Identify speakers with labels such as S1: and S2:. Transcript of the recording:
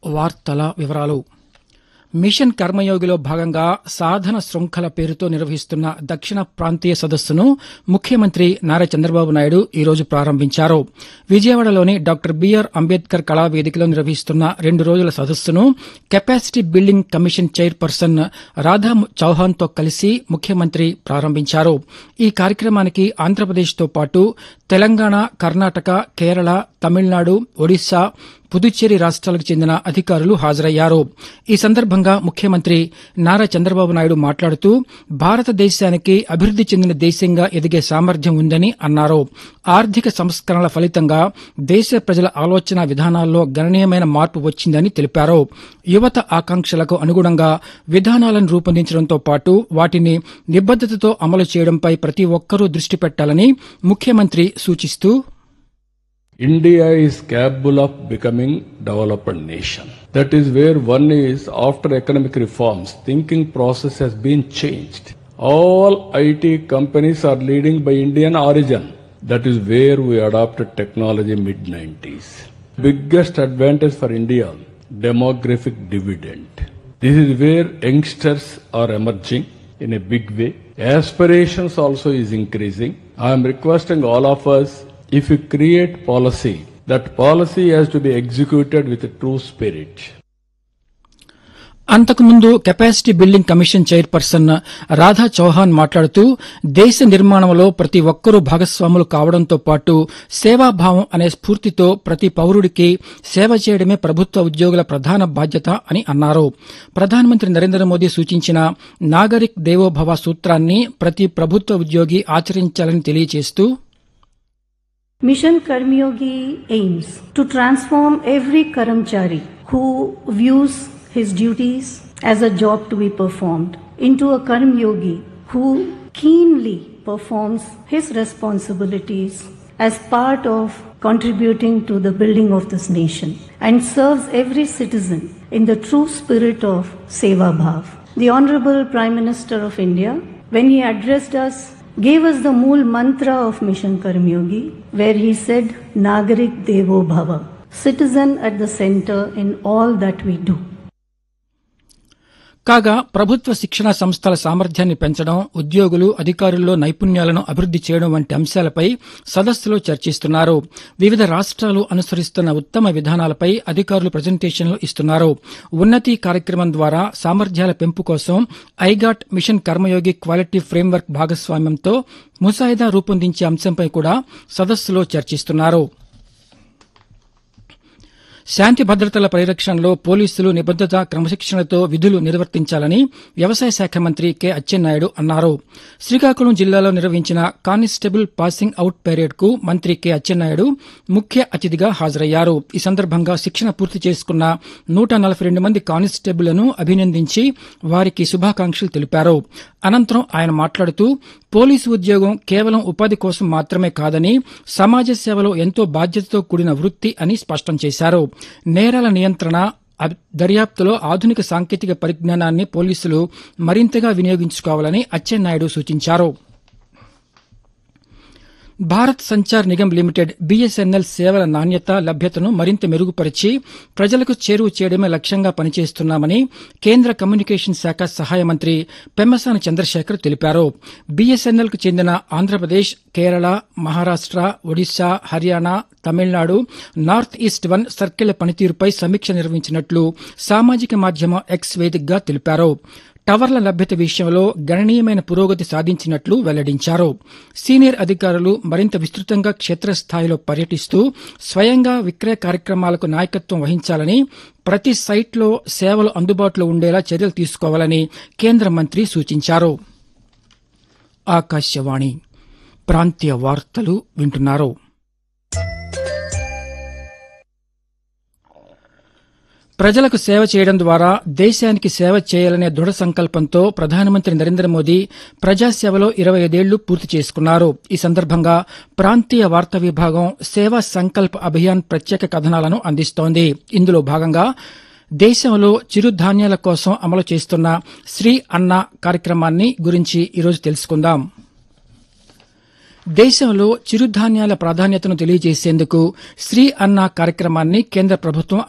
S1: వార్తల వివరాలు మిషన్ కర్మయోగిలో భాగంగా సాధన శృంఖల పేరుతో నిర్వహిస్తున్న దక్షిణ ప్రాంతీయ సదస్సును ముఖ్యమంత్రి నారా చంద్రబాబు నాయుడు ఈ రోజు ప్రారంభించారు విజయవాడలోని డాక్టర్ బీఆర్ అంబేద్కర్ కళావేదికలో నిర్వహిస్తున్న రెండు రోజుల సదస్సును capacity building commission chairperson Radha చౌహాన్తో కలిసి ముఖ్యమంత్రి ప్రారంభించారు ఈ కార్యక్రమానికి ఆంధ్రప్రదేశ్తో పాటు తెలంగాణ కర్ణాటక కేరళ తమిళనాడు ఒడిశా పుదుచ్చేరి రాష్ట్రాలకు చెందిన అధికారులు హాజరయ్యారు ఈ సందర్భంగా ముఖ్యమంత్రి నారా చంద్రబాబు నాయుడు మాట్లాడుతూ భారతదేశానికి అభివృద్ది చెందిన దేశంగా ఎదిగే సామర్థ్యం ఉందని అన్నారు ఆర్థిక సంస్కరణల ఫలితంగా దేశ ప్రజల ఆలోచన విధానాల్లో గణనీయమైన మార్పు వచ్చిందని తెలిపారు యువత ఆకాంక్షలకు అనుగుణంగా విధానాలను రూపొందించడంతో పాటు వాటిని నిబద్దతతో అమలు చేయడంపై ప్రతి ఒక్కరూ దృష్టి పెట్టాలని ముఖ్యమంత్రి సూచిస్తూ
S2: India is capable of becoming developed nation. That is where one is after economic reforms, thinking process has been changed. All IT companies are leading by Indian origin. That is where we adopted technology mid 90s. Biggest advantage for India, demographic dividend. This is where youngsters are emerging in a big way. Aspirations also is increasing. I am requesting all of us if you create policy, that policy has to be executed with a true spirit.
S1: అంతకుముందు capacity building commission chairperson Radha Chauhan మాట్లాడుతూ దేశ నిర్మాణంలో ప్రతి ఒక్కరూ భాగస్వాములు కావడంతో పాటు సేవాభావం అనే స్ఫూర్తితో ప్రతి పౌరుడికి సేవ చేయడమే ప్రభుత్వ ఉద్యోగుల ప్రధాన బాధ్యత అని అన్నారు ప్రధానమంత్రి నరేంద్ర మోదీ సూచించిన నాగరిక్ దేవోభవ సూత్రాన్ని ప్రతి ప్రభుత్వ ఉద్యోగి ఆచరించాలని తెలియజేస్తూ
S3: Mission Karmyogi aims to transform every Karamchari who views his duties as a job to be performed into a Karmyogi who keenly performs his responsibilities as part of contributing to the building of this nation and serves every citizen in the true spirit of Seva Bhav. The Honorable Prime Minister of India, when he addressed us gave us the mool mantra of Mission Karmyogi, where he said, Nagarik Devo Bhava, citizen at the center in all that we do.
S1: కాగా ప్రభుత్వ శిక్షణ సంస్థల సామర్థ్యాన్ని పెంచడం ఉద్యోగులు అధికారుల్లో నైపుణ్యాలను అభివృద్ది చేయడం వంటి అంశాలపై సదస్సులో చర్చిస్తున్నారు వివిధ రాష్ట్రాలు అనుసరిస్తున్న ఉత్తమ విధానాలపై అధికారులు ప్రజెంటేషన్లు ఇస్తున్నారు ఉన్నతి కార్యక్రమం ద్వారా సామర్థ్యాల పెంపు కోసం iGOT mission Karmayogi quality framework భాగస్వామ్యంతో ముసాయిదా రూపొందించే అంశంపై కూడా సదస్సులో చర్చిస్తున్నారు శాంతి భద్రతల పరిరక్షణలో పోలీసులు నిబద్దత క్రమశిక్షణతో విధులు నిర్వర్తించాలని వ్యవసాయ శాఖ మంత్రి కె అచ్చెన్నాయుడు అన్నారు శ్రీకాకుళం జిల్లాలో నిర్వహించిన కానిస్టేబుల్ పాసింగ్ అవుట్ పెరేడ్ కు మంత్రి కె అచ్చెన్నాయుడు ముఖ్య అతిథిగా హాజరయ్యారు ఈ సందర్భంగా శిక్షణ పూర్తి చేసుకున్న నూట నలభై రెండు మంది కానిస్టేబుళ్లను అభినందించి వారికి శుభాకాంక్షలు తెలిపారు అనంతరం ఆయన మాట్లాడుతూ పోలీసు ఉద్యోగం కేవలం ఉపాధి కోసం మాత్రమే కాదని సమాజ సేవలో ఎంతో బాధ్యతతో కూడిన వృత్తి అని స్పష్టం చేశారు నేరాల నియంత్రణ దర్యాప్తులో ఆధునిక సాంకేతిక పరిజ్ఞానాన్ని పోలీసులు మరింతగా వినియోగించుకోవాలని అచ్చెన్నాయుడు సూచించారు భారత్ సంచార్ నిగమ్ లిమిటెడ్ బీఎస్ఎన్ఎల్ సేవల నాణ్యత లభ్యతను మరింత మెరుగుపరిచి ప్రజలకు చేరువ చేయడమే లక్ష్యంగా పనిచేస్తున్నామని కేంద్ర కమ్యూనికేషన్ శాఖ సహాయ మంత్రి పెమ్మసాని చంద్రశేఖర్ తెలిపారు బీఎస్ఎన్ఎల్ కు చెందిన Andhra Pradesh Kerala Maharashtra Odisha Haryana Tamil Nadu north east one సర్కిళ్ల పనితీరుపై సమీక్ష నిర్వహించినట్లు సామాజిక మాధ్యమం ఎక్స్ వేదికగా తెలిపారు టవర్ల లభ్యత విషయంలో గణనీయమైన పురోగతి సాధించినట్లు వెల్లడించారు సీనియర్ అధికారులు మరింత విస్తృతంగా క్షేత్రస్థాయిలో పర్యటిస్తూ స్వయంగా విక్రయ కార్యక్రమాలకు నాయకత్వం వహించాలని ప్రతి సైట్లో సేవలు అందుబాటులో ఉండేలా చర్యలు తీసుకోవాలని కేంద్ర మంత్రి సూచించారు ఆకాశవాణి ప్రాంతీయ వార్తలు వింటున్నారు ప్రజలకు సేవ చేయడం ద్వారా దేశానికి సేవ చేయాలనే దృఢ సంకల్పంతో ప్రధానమంత్రి నరేంద్ర మోదీ ప్రజాసేవలో ఇరవై ఐదేళ్లు పూర్తి చేసుకున్నారు ఈ సందర్భంగా ప్రాంతీయ వార్తా విభాగం సేవా సంకల్ప్ అభియాన్ ప్రత్యేక కథనాలను అందిస్తోంది ఇందులో భాగంగా దేశంలో చిరుధాన్యాల కోసం అమలు చేస్తున్న శ్రీ అన్న కార్యక్రమాన్ని గురించి ఈరోజు తెలుసుకుందాం దేశంలో చిరుధాన్యాల ప్రాధాన్యతను తెలియజేసేందుకు శ్రీ అన్న కార్యక్రమాన్ని కేంద్ర ప్రభుత్వం